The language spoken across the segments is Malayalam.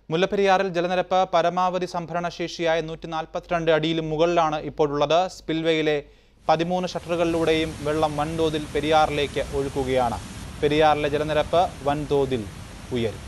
മുല്ലപ്പെരിയാറിൽ ജലനിരപ്പ് പരമാവധി സംഭരണശേഷിയായ നൂറ്റി നാൽപ്പത്തിരണ്ട് അടിയിലും മുകളിലാണ് ഇപ്പോഴുള്ളത് സ്പിൽവേയിലെ പതിമൂന്ന് ഷട്ടറുകളിലൂടെയും വെള്ളം വൻതോതിൽ പെരിയാറിലേക്ക് ഒഴുകുകയാണ് പെരിയാറിലെ ജലനിരപ്പ് വൻതോതിൽ ഉയരും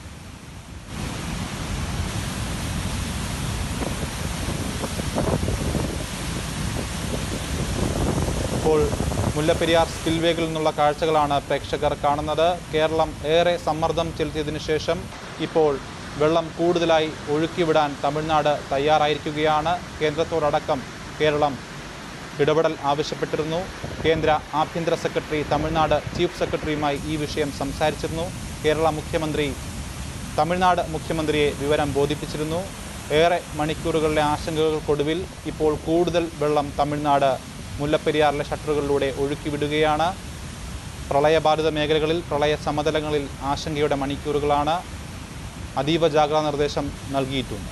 ഇപ്പോൾ മുല്ലപ്പെരിയാർ സ്പിൽവേകളിൽ നിന്നുള്ള കാഴ്ചകളാണ് പ്രേക്ഷകർ കാണുന്നത് കേരളം ഏറെ സമ്മർദ്ദം ചെലുത്തിയതിനു ശേഷം ഇപ്പോൾ വെള്ളം കൂടുതലായി ഒഴുക്കിവിടാൻ തമിഴ്നാട് തയ്യാറായിരിക്കുകയാണ് കേന്ദ്രത്തോടടക്കം കേരളം ഇടപെടൽ ആവശ്യപ്പെട്ടിരുന്നു കേന്ദ്ര ആഭ്യന്തര സെക്രട്ടറി തമിഴ്നാട് ചീഫ് സെക്രട്ടറിയുമായി ഈ വിഷയം സംസാരിച്ചിരുന്നു കേരള മുഖ്യമന്ത്രി തമിഴ്നാട് മുഖ്യമന്ത്രിയെ വിവരം ബോധിപ്പിച്ചിരുന്നു ഏറെ മണിക്കൂറുകളിലെ ആശങ്കകൾക്കൊടുവിൽ ഇപ്പോൾ കൂടുതൽ വെള്ളം തമിഴ്നാട് മുല്ലപ്പെരിയാറിലെ ഷട്ടറുകളിലൂടെ ഒഴുക്കിവിടുകയാണ് പ്രളയബാധിത മേഖലകളിൽ പ്രളയ സമതലങ്ങളിൽ ആശങ്കയുടെ മണിക്കൂറുകളാണ് അതീവ ജാഗ്രതാ നിർദ്ദേശം നൽകിയിട്ടുണ്ട്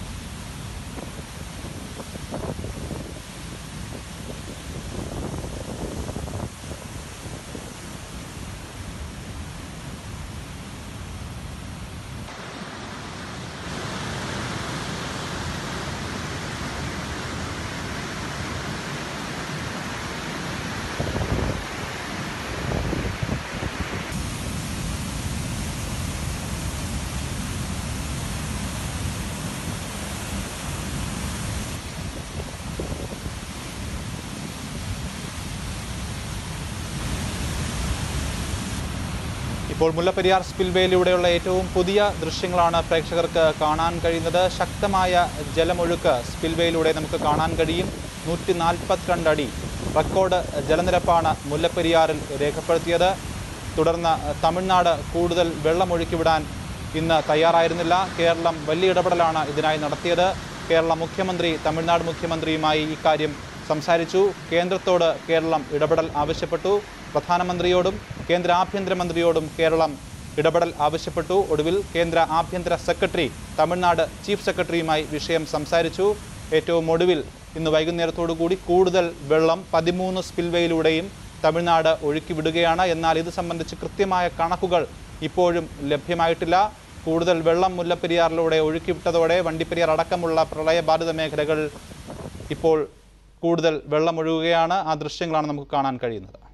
ഇപ്പോൾ മുല്ലപ്പെരിയാർ സ്പിൽവേയിലൂടെയുള്ള ഏറ്റവും പുതിയ ദൃശ്യങ്ങളാണ് പ്രേക്ഷകർക്ക് കാണാൻ കഴിയുന്നത് ശക്തമായ ജലമൊഴുക്ക് സ്പിൽവേയിലൂടെ നമുക്ക് കാണാൻ കഴിയും നൂറ്റി നാൽപ്പത്തിരണ്ട് അടി റെക്കോർഡ് ജലനിരപ്പാണ് മുല്ലപ്പെരിയാറിൽ രേഖപ്പെടുത്തിയത് തുടർന്ന് തമിഴ്നാട് കൂടുതൽ വെള്ളമൊഴുക്കിവിടാൻ ഇന്ന് തയ്യാറായിരുന്നില്ല കേരളം വലിയ ഇടപെടലാണ് ഇതിനായി നടത്തിയത് കേരള മുഖ്യമന്ത്രി തമിഴ്നാട് മുഖ്യമന്ത്രിയുമായി ഇക്കാര്യം സംസാരിച്ചു കേന്ദ്രത്തോട് കേരളം ഇടപെടൽ ആവശ്യപ്പെട്ടു പ്രധാനമന്ത്രിയോടും കേന്ദ്ര ആഭ്യന്തരമന്ത്രിയോടും കേരളം ഇടപെടൽ ആവശ്യപ്പെട്ടു ഒടുവിൽ കേന്ദ്ര ആഭ്യന്തര സെക്രട്ടറി തമിഴ്നാട് ചീഫ് സെക്രട്ടറിയുമായി വിഷയം സംസാരിച്ചു ഏറ്റവും ഒടുവിൽ ഇന്ന് വൈകുന്നേരത്തോടു കൂടി കൂടുതൽ വെള്ളം പതിമൂന്ന് സ്പിൽവേയിലൂടെയും തമിഴ്നാട് ഒഴുക്കിവിടുകയാണ് എന്നാൽ ഇത് സംബന്ധിച്ച് കൃത്യമായ കണക്കുകൾ ഇപ്പോഴും ലഭ്യമായിട്ടില്ല കൂടുതൽ വെള്ളം മുല്ലപ്പെരിയാറിലൂടെ ഒഴുക്കിവിട്ടതോടെ വണ്ടിപ്പെരിയാർ അടക്കമുള്ള പ്രളയബാധിത മേഖലകൾ ഇപ്പോൾ കൂടുതൽ വെള്ളമൊഴുകുകയാണ് ആ ദൃശ്യങ്ങളാണ് നമുക്ക് കാണാൻ കഴിയുന്നത്